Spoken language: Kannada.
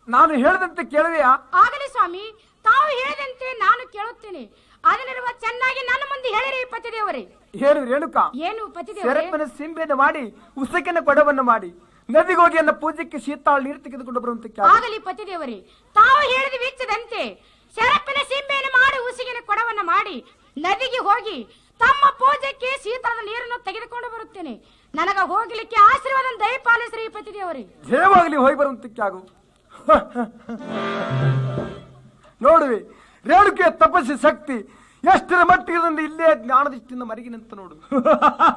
ನಾನು ಹೇಳಿದಂತೆ ಕೇಳುವೆಯಾ ಆಗಲಿ ಸ್ವಾಮಿ ತಾವು ಹೇಳಿದಂತೆ ನಾನು ಕೇಳುತ್ತೇನೆ ಅದನ್ನಿರುವ ಚೆನ್ನಾಗಿ ನನ್ನ ಮುಂದೆ ಹೇಳಿರಿ ಪತಿದೇವರೇ ಏನು ರೇಣುಕ ಏನು ಪತಿದೇವರೇ ಸೆರಪಿನ ಸಿಂಬೆಯನ್ನು ಮಾಡಿ ಉಸಕಿನ ಕೊಡವನ್ನು ಮಾಡಿ ನದಿಗೆ ಹೋಗಿ ನನ್ನ ಪೂಜೆಗೆ ಶೀತಾಳ ನೀರು ತೆಗೆದುಕೊಂಡು ಬರುವಂತೆ ಕೇಳು. ಆಗಲಿ ಪತಿದೇವರೇ ತಾವು ಹೇಳಿದ ವಿಚ್ಚದಂತೆ ಶರಪ್ಪಿನ ಸಿಂಬೆಯನ್ನು ಮಾಡಿ ಉಸಿಗಿನ ಕೊಡವನ್ನ ಮಾಡಿ ನದಿಗೆ ಹೋಗಿ ತಮ್ಮ ಪೂಜೆಗೆ ಶೀತಳದ ನೀರನ್ನು ತೆಗೆದುಕೊಂಡು ಬರುತ್ತೇನೆ ನನಗ ಹೋಗ್ಲಿಕ್ಕೆ ಆಶೀರ್ವಾದ ದಯಪಾಲಿಸ್ರಿ ಪತಿದೇವರೇ ಜಯವಾಗಲಿ ಹೋಗಿ ಬರುವಂತಕ್ಕೆ ಆಗು ನೋಡುವೆ ರೇಣುಕೆಯ ತಪಸ್ಸಿ ಶಕ್ತಿ ಎಷ್ಟರ ಮಟ್ಟಿಗೆ ಇಲ್ಲೇ ಜ್ಞಾನದೃಷ್ಟಿಯಿಂದ ಮರಗಿ ನಿಂತ ನೋಡು